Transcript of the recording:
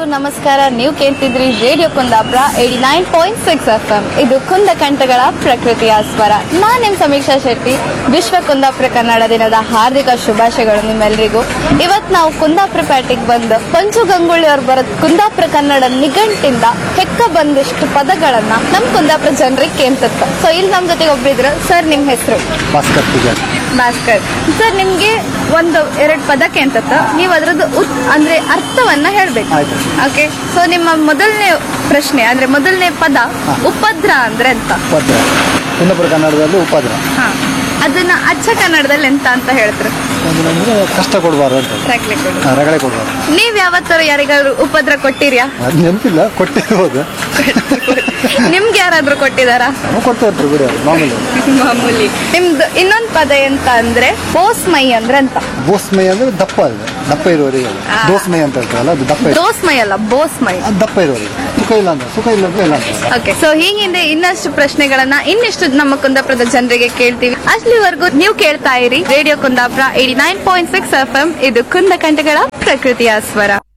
ಎಲ್ಲರಿಗೂ ನಮಸ್ಕಾರ ನೀವು ಕೇಳ್ತಿದ್ರಿ radio Kundapura eighty nine point six F M ಇದು ಕುಂದ ಕಂಠಗಳ ಪ್ರಕೃತಿಯ ಸ್ವರ ನಾನ್ ನಿಮ್ ಸಮೀಕ್ಷಾ ಶೆಟ್ಟಿ ವಿಶ್ವ ಕುಂದಾಪುರ ಕನ್ನಡ ದಿನದ ಹಾರ್ದಿಕ ಶುಭಾಶಯಗಳು ನಿಮ್ಮೆಲ್ಲರಿಗೂ ಇವತ್ ನಾವು ಕುಂದಾಪುರ ಪೇಟೆಗೆ ಬಂದು ಪಂಚು ಗಂಗೂಳಿ ಅವ್ರು ಬರೋದ್ ಕುಂದಾಪುರ ಕನ್ನಡ ನಿಘಂಟಿಂದ ಹೆಕ್ಕ ಬಂದಿಷ್ಟು ಪದಗಳನ್ನ ನಮ್ ಕುಂದಾಪುರ ಜನರಿಗೆ ಕೇಳ್ತತ್ತ ಸೊ ಇಲ್ಲಿ ನಮ್ ಜೊತೆಗೆ ಒಬ್ರಿದ್ರು ಸರ್ ನಿಮ್ ಹೆಸರು ಭಾಸ್ಕರ್ ಪೂಜಾರಿ ಭಾಸ್ಕರ್ ಸರ್ ನಿಮ್ಗೆ ಒಂದು ಎರಡು ಪದ ಕೇಳ್ತತ್ತ ನೀವು ಅದ್ರದ್ದು ಉತ್ ಅಂದ್ರೆ ಅರ್ಥವನ್ನ ಹೇಳ್ಬೇಕು ಆಯ್ತು. ಓಕೆ ಸೊ ನಿಮ್ಮ ಮೊದಲನೇ ಪ್ರಶ್ನೆ ಅಂದ್ರೆ ಮೊದಲನೇ ಪದ ಉಪದ್ರ ಅಂದ್ರೆ ಎಂತ ಉಪದ್ರ ಕುಂದಾಪುರ ಕನ್ನಡದಲ್ಲಿ ಉಪದ್ರ ಹಾ ಅದನ್ನ ಅಚ್ಚ ಕನ್ನಡದಲ್ಲಿ ಎಂತ ಅಂತ ಹೇಳ್ತಾರೆ ಅಂದ್ರೆ ಕಷ್ಟ ಕೊಡಬಾರ್ದು ಅಂತ ಸಾಕ್ಲಿಕ್ಕೆ ಕೊಡು. ಹಾ, ರಗಳೆ ಕೊಡಬಾರ್ದು ನೀವ್ ಯಾವತ್ತಾರು ಯಾರಿಗಾದ್ರು ಉಪದ್ರ ಕೊಟ್ಟಿರ್ಯಾ ಅದು ನೆನಪಿಲ್ಲ ಕೊಟ್ಟಿರ್ಬೋದು ನಿಮ್ಗೆ ಯಾರಾದ್ರೂ ಕೊಟ್ಟಿದಾರಾ ನಾವು ಕೊಡ್ತಾ ಇರ್ತಾರೆ ಬಿಡಿ ಅದು ಮಾಮೂಲಿ ಮಾಮೂಲಿ ನಿಮ್ದು ಇನ್ನೊಂದ್ ಪದ ಎಂತ ಅಂದ್ರೆ ಬೋಸ್ಮೈ ಅಂದ್ರೆ ಅಂತ ಬೋಸ್ಮೈ ಅಂದ್ರೆ ದಪ್ಪ ಅದು ದಪ್ಪ ಇರುವವರಿಗೆ ಅದು. ಆ. ದೋಸ್ಮೈ ಅಂತ ಹೇಳ್ತಾರಲ್ಲ ಅದು ದಪ್ಪ ಇರು- ದೋಸ್ಮೈ ಅಲ್ಲ ಬೋಸ್ಮೈ ಅದು ದಪ್ಪ ಇರುವವರಿಗೆ ಸುಖ ಇಲ್ಲ ಅಂತ ಸುಖ ಇಲ್ಲ ಅಂದ್ರೆ ಇಲ್ಲ ಅಂತ ಓಕೆ ಸೊ ಹೀಗಿಂದ ಇನ್ನಷ್ಟು ಪ್ರಶ್ನೆಗಳನ್ನ ಇನ್ನಿಷ್ಟು ನಮ್ಮ ಕುಂದಾಪುರದ ಜನರಿಗೆ ಕೇಳ್ತೀವಿ ಅಲ್ಲಿವರೆಗೂ ನೀವು ಕೇಳ್ತಾ ಇರಿ radio Kundapura eighty nine point six F M ಇದು ಕುಂದ ಕಂಠಗಳ ಪ್ರಕೃತಿಯ ಸ್ವರ